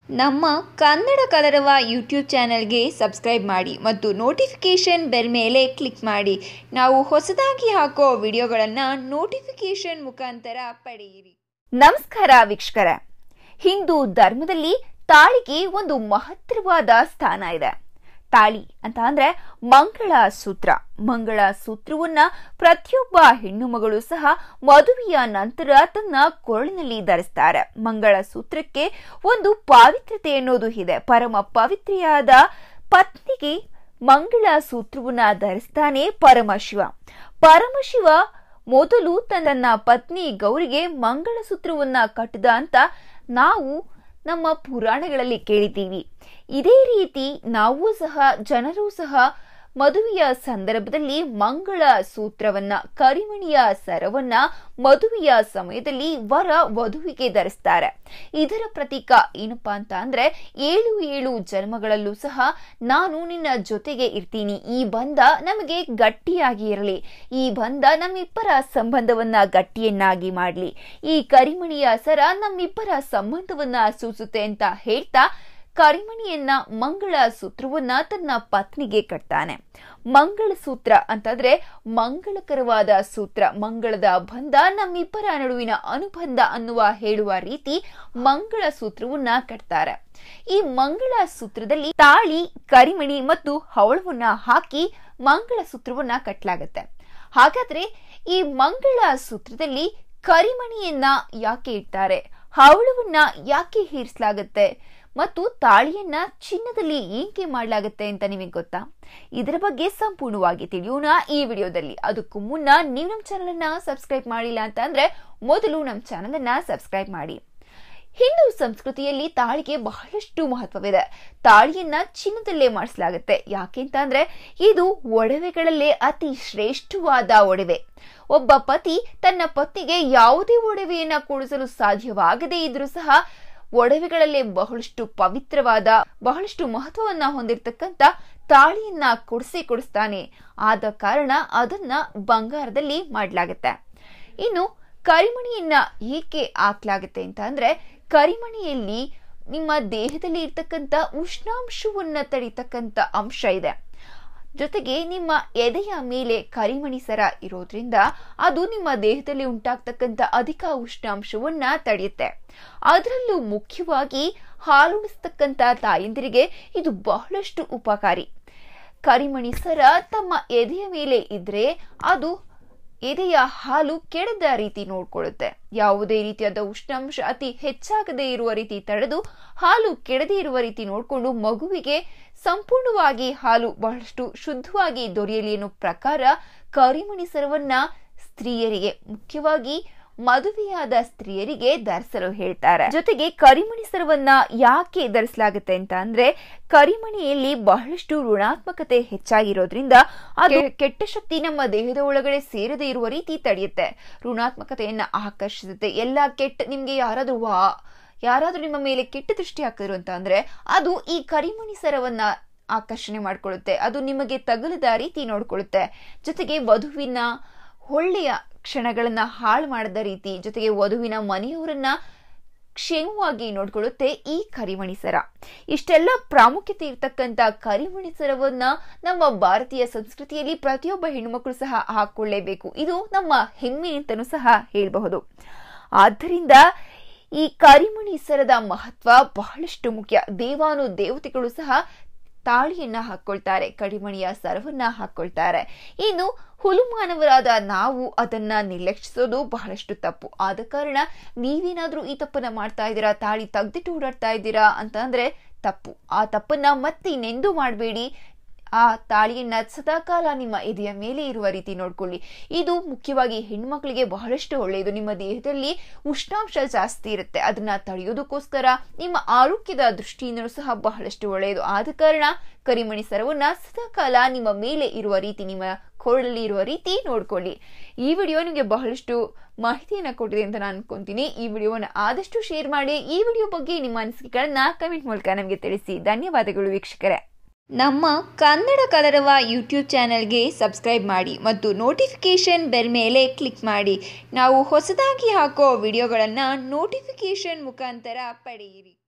ನಮ್ಮ ಕನ್ನಡ ಕಲರವ ಯೂಟ್ಯೂಬ್ ಚಾನಲ್ಗೆ ಸಬ್ಸ್ಕ್ರೈಬ್ ಮಾಡಿ ಮತ್ತು ನೋಟಿಫಿಕೇಷನ್ ಬೆಲ್ ಮೇಲೆ ಕ್ಲಿಕ್ ಮಾಡಿ ನಾವು ಹೊಸದಾಗಿ ಹಾಕೋ ವಿಡಿಯೋಗಳನ್ನು ನೋಟಿಫಿಕೇಷನ್ ಮುಖಾಂತರ ಪಡೆಯಿರಿ ನಮಸ್ಕಾರ ವೀಕ್ಷಕರೇ ಹಿಂದೂ ಧರ್ಮದಲ್ಲಿ ತಾಳಿಗೆ ಒಂದು ಮಹತ್ತರವಾದ ಸ್ಥಾನ ಇದೆ ತಾಳಿ ಅಂತ ಅಂದ್ರೆ ಮಂಗಳ ಸೂತ್ರ ಮಂಗಳ ಸೂತ್ರವನ್ನ ಪ್ರತಿಯೊಬ್ಬ ಹೆಣ್ಣು ಮಗಳು ಸಹ ಮದುವೆಯ ನಂತರ ತನ್ನ ಕೊರಳಿನಲ್ಲಿ ಧರಿಸ್ತಾರೆ ಮಂಗಳ ಸೂತ್ರಕ್ಕೆ ಒಂದು ಪಾವಿತ್ರ್ಯತೆ ಅನ್ನೋದು ಇದೆ ಪರಮ ಪವಿತ್ರಿಯಾದ ಪತ್ನಿಗೆ ಮಂಗಳ ಸೂತ್ರವನ್ನ ಧರಿಸ್ತಾನೆ ಪರಮಶಿವ ಪರಮಶಿವ ಮೊದಲು ತನ್ನ ಪತ್ನಿ ಗೌರಿಗೆ ಮಂಗಳಸೂತ್ರವನ್ನ ಕಟ್ಟಿದ ಅಂತ ನಾವು ನಮ್ಮ ಪುರಾಣಗಳಲ್ಲಿ ಕೇಳಿದ್ದೀವಿ ಇದೇ ರೀತಿ ನಾವು ಸಹ ಜನರು ಸಹ ಮದುವೆಯ ಸಂದರ್ಭದಲ್ಲಿ ಮಂಗಳ ಸೂತ್ರವನ್ನ ಕರಿಮಣಿಯ ಸರವನ್ನ ಮದುವೆಯ ಸಮಯದಲ್ಲಿ ವರ ವಧುವಿಗೆ ಧರಿಸ್ತಾರೆ ಇದರ ಪ್ರತೀಕ ಏನಪ್ಪಾ ಅಂತ ಅಂದ್ರೆ ಏಳು ಏಳು ಜನ್ಮಗಳಲ್ಲೂ ಸಹ ನಾನು ನಿನ್ನ ಜೊತೆಗೆ ಇರ್ತೀನಿ ಈ ಬಂಧ ನಮಗೆ ಗಟ್ಟಿಯಾಗಿ ಇರಲಿ ಈ ಬಂಧ ನಮ್ಮಿಬ್ಬರ ಸಂಬಂಧವನ್ನ ಗಟ್ಟಿಯನ್ನಾಗಿ ಮಾಡಲಿ ಈ ಕರಿಮಣಿಯ ಸರ ನಮ್ಮಿಬ್ಬರ ಸಂಬಂಧವನ್ನ ಸೂಸುತ್ತೆ ಅಂತ ಹೇಳ್ತಾ ಕರಿಮಣಿಯನ್ನ ಮಂಗಳ ಸೂತ್ರವನ್ನ ತನ್ನ ಪತ್ನಿಗೆ ಕಟ್ತಾನೆ ಮಂಗಳ ಸೂತ್ರ ಅಂತಂದ್ರೆ ಮಂಗಳಕರವಾದ ಸೂತ್ರ ಮಂಗಳದ ಬಂಧ ನಮ್ಮಿಬ್ಬರ ನಡುವಿನ ಅನುಬಂಧ ಅನ್ನುವ ಹೇಳುವ ರೀತಿ ಮಂಗಳ ಸೂತ್ರವನ್ನ ಕಟ್ತಾರೆ ಈ ಮಂಗಳ ಸೂತ್ರದಲ್ಲಿ ತಾಳಿ ಕರಿಮಣಿ ಮತ್ತು ಹವಳವನ್ನ ಹಾಕಿ ಮಂಗಳ ಸೂತ್ರವನ್ನ ಕಟ್ಟಲಾಗತ್ತೆ ಹಾಗಾದ್ರೆ ಈ ಮಂಗಳ ಸೂತ್ರದಲ್ಲಿ ಕರಿಮಣಿಯನ್ನ ಯಾಕೆ ಇಡ್ತಾರೆ ಹವಳವನ್ನ ಯಾಕೆ ಹೀರಿಸಲಾಗತ್ತೆ ಮತ್ತು ತಾಳಿಯನ್ನ ಚಿನ್ನದಲ್ಲಿ ಏಕೆ ಮಾಡಲಾಗುತ್ತೆ ಅಂತ ನಿಮಗೆ ಗೊತ್ತಾ ಇದರ ಬಗ್ಗೆ ಸಂಪೂರ್ಣವಾಗಿ ತಿಳಿಯೋಣ ಈ ವಿಡಿಯೋದಲ್ಲಿ ಅದಕ್ಕೂ ಮುನ್ನ ನೀವು ನಮ್ಮ ಚಾನಲ್ ಅನ್ನ ಸಬ್ಸ್ಕ್ರೈಬ್ ಮಾಡಿಲ್ಲ ಅಂತ ಅಂದ್ರೆ ಮೊದಲು ನಮ್ಮ ಚಾನಲ್ ಅನ್ನ ಸಬ್ಸ್ಕ್ರೈಬ್ ಮಾಡಿ ಹಿಂದೂ ಸಂಸ್ಕೃತಿಯಲ್ಲಿ ತಾಳಿಗೆ ಬಹಳಷ್ಟು ಮಹತ್ವವಿದೆ ತಾಳಿಯನ್ನ ಚಿನ್ನದಲ್ಲೇ ಮಾಡಿಸಲಾಗುತ್ತೆ ಯಾಕೆಂತ ಅಂದ್ರೆ ಇದು ಒಡವೆಗಳಲ್ಲೇ ಅತಿ ಶ್ರೇಷ್ಠವಾದ ಒಡವೆ ಒಬ್ಬ ಪತಿ ತನ್ನ ಪತ್ನಿಗೆ ಯಾವುದೇ ಒಡವೆಯನ್ನ ಕೊಡಿಸಲು ಸಾಧ್ಯವಾಗದೇ ಇದ್ರೂ ಸಹ ಒಡವೆಗಳಲ್ಲೇ ಬಹಳಷ್ಟು ಪವಿತ್ರವಾದ ಬಹಳಷ್ಟು ಮಹತ್ವವನ್ನ ಹೊಂದಿರತಕ್ಕಂತ ತಾಳಿಯನ್ನ ಕೊಡಿಸಿ ಕೊಡಿಸ್ತಾನೆ ಆದ ಕಾರಣ ಅದನ್ನ ಬಂಗಾರದಲ್ಲಿ ಮಾಡಲಾಗುತ್ತೆ ಇನ್ನು ಕರಿಮಣಿಯನ್ನ ಏಕೆ ಹಾಕ್ಲಾಗುತ್ತೆ ಅಂತ ಅಂದ್ರೆ ಕರಿಮಣಿಯಲ್ಲಿ ನಿಮ್ಮ ದೇಹದಲ್ಲಿ ಇರ್ತಕ್ಕಂಥ ಉಷ್ಣಾಂಶವನ್ನ ತಡಿತಕ್ಕಂಥ ಅಂಶ ಇದೆ ಜೊತೆಗೆ ನಿಮ್ಮ ಎದೆಯ ಮೇಲೆ ಕರಿಮಣಿ ಸರ ಇರೋದ್ರಿಂದ ಅದು ನಿಮ್ಮ ದೇಹದಲ್ಲಿ ಉಂಟಾಗ್ತಕ್ಕಂಥ ಅಧಿಕ ಉಷ್ಣಾಂಶವನ್ನ ತಡೆಯುತ್ತೆ ಅದರಲ್ಲೂ ಮುಖ್ಯವಾಗಿ ಹಾಲುಣಿಸ್ತಕ್ಕಂಥ ತಾಯಂದಿರಿಗೆ ಇದು ಬಹಳಷ್ಟು ಉಪಕಾರಿ ಕರಿಮಣಿ ಸರ ತಮ್ಮ ಎದೆಯ ಮೇಲೆ ಇದ್ರೆ ಅದು ಎದೆಯ ಹಾಲು ಕೆಡದ ರೀತಿ ನೋಡ್ಕೊಳ್ಳುತ್ತೆ ಯಾವುದೇ ರೀತಿಯಾದ ಉಷ್ಣಾಂಶ ಅತಿ ಹೆಚ್ಚಾಗದೇ ಇರುವ ರೀತಿ ತಡೆದು ಹಾಲು ಕೆಡದೇ ಇರುವ ರೀತಿ ನೋಡಿಕೊಂಡು ಮಗುವಿಗೆ ಸಂಪೂರ್ಣವಾಗಿ ಹಾಲು ಬಹಳಷ್ಟು ಶುದ್ಧವಾಗಿ ದೊರೆಯಲಿ ಅನ್ನೋ ಪ್ರಕಾರ ಕರಿಮಣಿ ಸರವನ್ನ ಸ್ತ್ರೀಯರಿಗೆ ಮುಖ್ಯವಾಗಿ ಮದುವೆಯಾದ ಸ್ತ್ರೀಯರಿಗೆ ಧರಿಸಲು ಹೇಳ್ತಾರೆ ಜೊತೆಗೆ ಕರಿಮಣಿ ಸರವನ್ನ ಯಾಕೆ ಧರಿಸಲಾಗುತ್ತೆ ಅಂತ ಅಂದ್ರೆ ಕರಿಮಣಿಯಲ್ಲಿ ಬಹಳಷ್ಟು ಋಣಾತ್ಮಕತೆ ಹೆಚ್ಚಾಗಿರೋದ್ರಿಂದ ಅದು ಕೆಟ್ಟ ಶಕ್ತಿ ನಮ್ಮ ದೇಹದ ಒಳಗಡೆ ಸೇರದೇ ಇರುವ ರೀತಿ ತಡೆಯುತ್ತೆ ಋಣಾತ್ಮಕತೆಯನ್ನ ಆಕರ್ಷಿಸುತ್ತೆ ಎಲ್ಲ ಕೆಟ್ಟ ನಿಮ್ಗೆ ಯಾರಾದ್ರೂ ವಾ ಯಾರಾದ್ರೂ ನಿಮ್ಮ ಮೇಲೆ ಕೆಟ್ಟ ದೃಷ್ಟಿ ಹಾಕಿದ್ರು ಅಂತ ಅಂದ್ರೆ ಅದು ಈ ಕರಿಮಣಿ ಸರವನ್ನ ಆಕರ್ಷಣೆ ಮಾಡ್ಕೊಳ್ಳುತ್ತೆ ಅದು ನಿಮಗೆ ತಗುಲದ ರೀತಿ ನೋಡ್ಕೊಳ್ಳುತ್ತೆ ಜೊತೆಗೆ ವಧುವಿನ ಒಳ್ಳೆಯ ಕ್ಷಣಗಳನ್ನ ಹಾಳು ಮಾಡದ ರೀತಿ ಜೊತೆಗೆ ವಧುವಿನ ಮನೆಯವರನ್ನ ಕ್ಷೇಮವಾಗಿ ನೋಡ್ಕೊಳ್ಳುತ್ತೆ ಈ ಕರಿಮಣಿ ಸರ ಇಷ್ಟೆಲ್ಲ ಪ್ರಾಮುಖ್ಯತೆ ಇರ್ತಕ್ಕಂಥ ಕರಿಮಣಿ ಸರವನ್ನ ನಮ್ಮ ಭಾರತೀಯ ಸಂಸ್ಕೃತಿಯಲ್ಲಿ ಪ್ರತಿಯೊಬ್ಬ ಹೆಣ್ಣುಮಕ್ಕಳು ಸಹ ಹಾಕೊಳ್ಳೇಬೇಕು ಇದು ನಮ್ಮ ಹೆಮ್ಮೆ ಅಂತಲೂ ಸಹ ಹೇಳಬಹುದು ಆದ್ದರಿಂದ ಈ ಕರಿಮಣಿ ಸರದ ಮಹತ್ವ ಬಹಳಷ್ಟು ಮುಖ್ಯ ದೇವಾನು ದೇವತೆಗಳು ಸಹ ತಾಳಿಯನ್ನ ಹಾಕೊಳ್ತಾರೆ ಕಡಿಮಣಿಯ ಸರವನ್ನ ಹಾಕೊಳ್ತಾರೆ ಇನ್ನು ಹುಲುಮಾನವರಾದ ನಾವು ಅದನ್ನ ನಿರ್ಲಕ್ಷಿಸೋದು ಬಹಳಷ್ಟು ತಪ್ಪು ಆದ ಕಾರಣ ನೀವೇನಾದ್ರೂ ಈ ತಪ್ಪನ್ನ ಮಾಡ್ತಾ ಇದ್ದೀರಾ ತಾಳಿ ತೆಗ್ದಿಟ್ಟು ಓಡಾಡ್ತಾ ಇದ್ದೀರಾ ಅಂತ ಅಂದ್ರೆ ತಪ್ಪು ಆ ತಪ್ಪನ್ನ ಮತ್ತೆ ಇನ್ನೆಂದೂ ಮಾಡಬೇಡಿ ಆ ತಾಳಿಯನ್ನ ಸದಾಕಾಲ ನಿಮ್ಮ ಎದೆಯ ಮೇಲೆ ಇರುವ ರೀತಿ ನೋಡ್ಕೊಳ್ಳಿ ಇದು ಮುಖ್ಯವಾಗಿ ಹೆಣ್ಮಕ್ಳಿಗೆ ಬಹಳಷ್ಟು ಒಳ್ಳೆಯದು ನಿಮ್ಮ ದೇಹದಲ್ಲಿ ಉಷ್ಣಾಂಶ ಜಾಸ್ತಿ ಇರುತ್ತೆ ಅದನ್ನ ತಡೆಯೋದಕ್ಕೋಸ್ಕರ ನಿಮ್ಮ ಆರೋಗ್ಯದ ದೃಷ್ಟಿಯಿಂದಲೂ ಸಹ ಬಹಳಷ್ಟು ಒಳ್ಳೆಯದು ಆದ ಕಾರಣ ಕರಿಮಣಿ ಸರವನ್ನ ಸದಾಕಾಲ ನಿಮ್ಮ ಮೇಲೆ ಇರುವ ರೀತಿ ನಿಮ್ಮ ಕೊರಳಲ್ಲಿ ಇರುವ ರೀತಿ ನೋಡ್ಕೊಳ್ಳಿ ಈ ವಿಡಿಯೋ ನಿಮಗೆ ಬಹಳಷ್ಟು ಮಾಹಿತಿಯನ್ನು ಕೊಟ್ಟಿದೆ ಅಂತ ನಾನು ಅನ್ಕೊಂತೀನಿ ಈ ವಿಡಿಯೋವನ್ನು ಆದಷ್ಟು ಶೇರ್ ಮಾಡಿ ಈ ವಿಡಿಯೋ ಬಗ್ಗೆ ನಿಮ್ಮ ಅನಿಸಿಕೆಗಳನ್ನ ಕಮೆಂಟ್ ಮೂಲಕ ನಮಗೆ ತಿಳಿಸಿ ಧನ್ಯವಾದಗಳು ವೀಕ್ಷಕರೇ ನಮ್ಮ ಕನ್ನಡ ಕಲರವ ಯೂಟ್ಯೂಬ್ ಚಾನಲ್ಗೆ ಸಬ್ಸ್ಕ್ರೈಬ್ ಮಾಡಿ ಮತ್ತು ನೋಟಿಫಿಕೇಷನ್ ಬೆಲ್ ಮೇಲೆ ಕ್ಲಿಕ್ ಮಾಡಿ ನಾವು ಹೊಸದಾಗಿ ಹಾಕೋ ವಿಡಿಯೋಗಳನ್ನು ನೋಟಿಫಿಕೇಷನ್ ಮುಖಾಂತರ ಪಡೆಯಿರಿ